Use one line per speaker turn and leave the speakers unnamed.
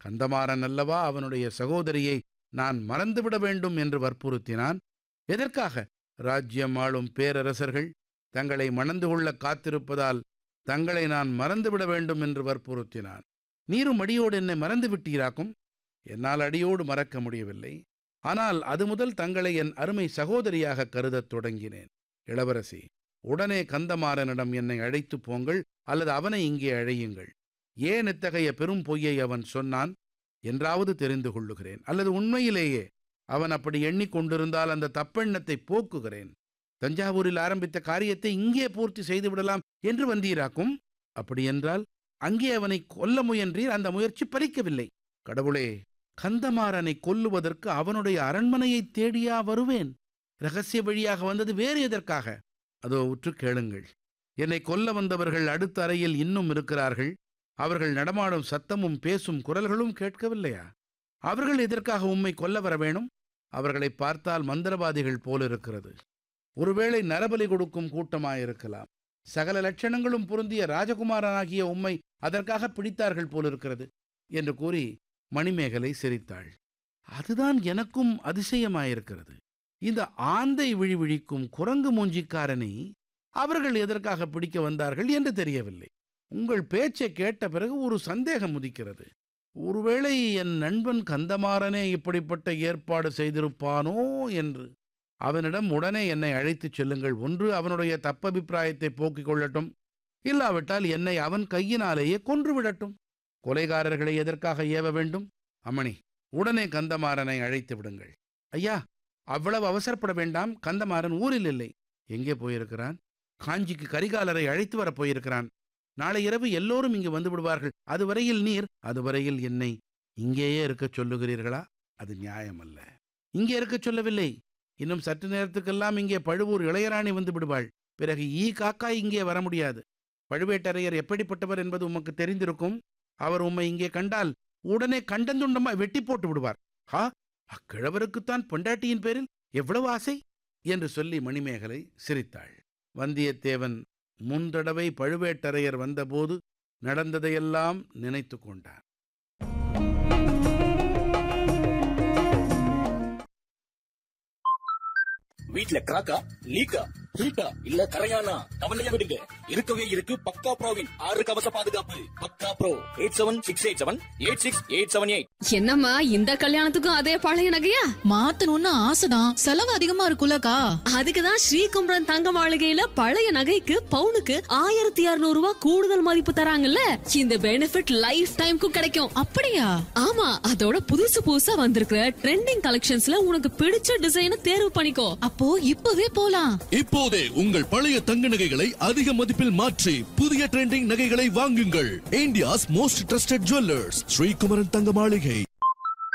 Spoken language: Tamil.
கந்தமாறன் அல்லவா அவனுடைய சகோதரியை நான் மறந்துவிட வேண்டும் என்று வற்புறுத்தினான் எதற்காக ராஜ்யம் ஆளும் பேரரசர்கள் தங்களை மணந்து கொள்ள காத்திருப்பதால் தங்களை நான் மறந்துவிட வேண்டும் என்று வற்புறுத்தினான் நீரும் அடியோடு என்னை மறந்து விட்டீராக்கும் என்னால் அடியோடு மறக்க முடியவில்லை ஆனால் அது முதல் தங்களை என் அருமை சகோதரியாக கருதத் தொடங்கினேன் இளவரசி உடனே கந்தமாறனிடம் என்னை அழைத்துப் போங்கள் அல்லது அவனை இங்கே அழையுங்கள் ஏன் இத்தகைய பெரும் பொய்யை அவன் சொன்னான் என்றாவது தெரிந்து கொள்ளுகிறேன் அல்லது உண்மையிலேயே அவன் அப்படி எண்ணிக்கொண்டிருந்தால் அந்த தப்பெண்ணத்தை போக்குகிறேன் தஞ்சாவூரில் ஆரம்பித்த காரியத்தை இங்கே பூர்த்தி செய்துவிடலாம் என்று வந்தீராக்கும் அப்படியென்றால் அங்கே அவனை கொல்ல முயன்றீர் அந்த முயற்சி பலிக்கவில்லை கடவுளே கந்தமாறனை கொல்லுவதற்கு அவனுடைய அரண்மனையை தேடியா வருவேன் ரகசிய வழியாக வந்தது வேறு எதற்காக அதோ உற்று கேளுங்கள் என்னை கொல்ல வந்தவர்கள் அடுத்த அறையில் இன்னும் இருக்கிறார்கள் அவர்கள் நடமாடும் சத்தமும் பேசும் குரல்களும் கேட்கவில்லையா அவர்கள் எதற்காக உம்மை கொல்ல வர வேணும் அவர்களை பார்த்தால் மந்திரவாதிகள் போலிருக்கிறது ஒருவேளை நரபலி கொடுக்கும் கூட்டமாயிருக்கலாம் சகல லட்சணங்களும் பொருந்திய ராஜகுமாரனாகிய உம்மை அதற்காக பிடித்தார்கள் போலிருக்கிறது என்று கூறி மணிமேகலை சிரித்தாள் அதுதான் எனக்கும் அதிசயமாயிருக்கிறது இந்த ஆந்தை விழி விழிக்கும் குரங்கு மூஞ்சிக்காரனை அவர்கள் எதற்காக பிடிக்க வந்தார்கள் என்று தெரியவில்லை உங்கள் பேச்சை கேட்ட பிறகு ஒரு சந்தேகம் உதிக்கிறது ஒருவேளை என் நண்பன் கந்தமாறனே இப்படிப்பட்ட ஏற்பாடு செய்திருப்பானோ என்று அவனிடம் உடனே என்னை அழைத்துச் செல்லுங்கள் ஒன்று அவனுடைய தப்பபிப்பிராயத்தை போக்கிக் கொள்ளட்டும் இல்லாவிட்டால் என்னை அவன் கையினாலேயே கொன்று விடட்டும் கொலைகாரர்களை எதற்காக ஏவ வேண்டும் அம்மணி உடனே கந்தமாறனை அழைத்து விடுங்கள் ஐயா அவ்வளவு அவசரப்பட வேண்டாம் கந்தமாறன் ஊரில் இல்லை எங்கே போயிருக்கிறான் காஞ்சிக்கு கரிகாலரை அழைத்து வரப் போயிருக்கிறான் நாளை இரவு எல்லோரும் இங்கு வந்து விடுவார்கள் அதுவரையில் நீர் அதுவரையில் என்னை இங்கேயே இருக்கச் சொல்லுகிறீர்களா அது நியாயமல்ல இங்கே இருக்கச் சொல்லவில்லை இன்னும் சற்று நேரத்துக்கெல்லாம் இங்கே பழுவூர் இளையராணி வந்து விடுவாள் பிறகு ஈ காக்கா இங்கே வர முடியாது பழுவேட்டரையர் எப்படிப்பட்டவர் என்பது உமக்கு தெரிந்திருக்கும் அவர் உம்மை இங்கே கண்டால் உடனே கண்டந்துண்டமாய் வெட்டி போட்டு விடுவார் ஹா அக்கிழவருக்குத்தான் பொண்டாட்டியின் பேரில் எவ்வளவு ஆசை என்று சொல்லி மணிமேகலை சிரித்தாள் வந்தியத்தேவன் முந்தடவை பழுவேட்டரையர் வந்தபோது நடந்ததையெல்லாம் நினைத்து கொண்டான்
வீட்ல கிராக்கா லீக்கா ஹீட்டா இல்ல கரையானா கவலையா விடுங்க இருக்கவே இருக்கு பக்கா ப்ரோவின் ஆறு கவச பாதுகாப்பு பக்கா bro eight seven six eight seven eight six eight seven eight
என்னம்மா இந்த கல்யாணத்துக்கும் அதே பழைய நகையா
மாத்தணும்னு ஆசைதான் செலவு அதிகமா இருக்குல்லக்கா
அதுக்குதான் ஸ்ரீகும்பரன் தங்க மாளிகையில பழைய நகைக்கு பவுனுக்கு ஆயிரத்தி இருநூறு ரூபாய் கூடுதல் மதிப்பு தராங்கல்ல இந்த பெனிஃபிட் லைஃப் டைம்க்கும் கிடைக்கும்
அப்படியா
ஆமா அதோட புதுசு புதுசா வந்திருக்கிற ட்ரெண்டிங் கலெக்ஷன்ஸ்ல உனக்கு பிடிச்ச டிசைனை தேர்வு பண்ணிக்கோ
அப்போ இப்பவே போலாம்
இப்போதே உங்கள் பழைய தங்க நகைகளை அதிக மதிப்பில் மாற்றி புதிய ட்ரெண்டிங் நகைகளை வாங்குங்கள் India's most trusted jewellers Sreekumaran Thanga மாளிகை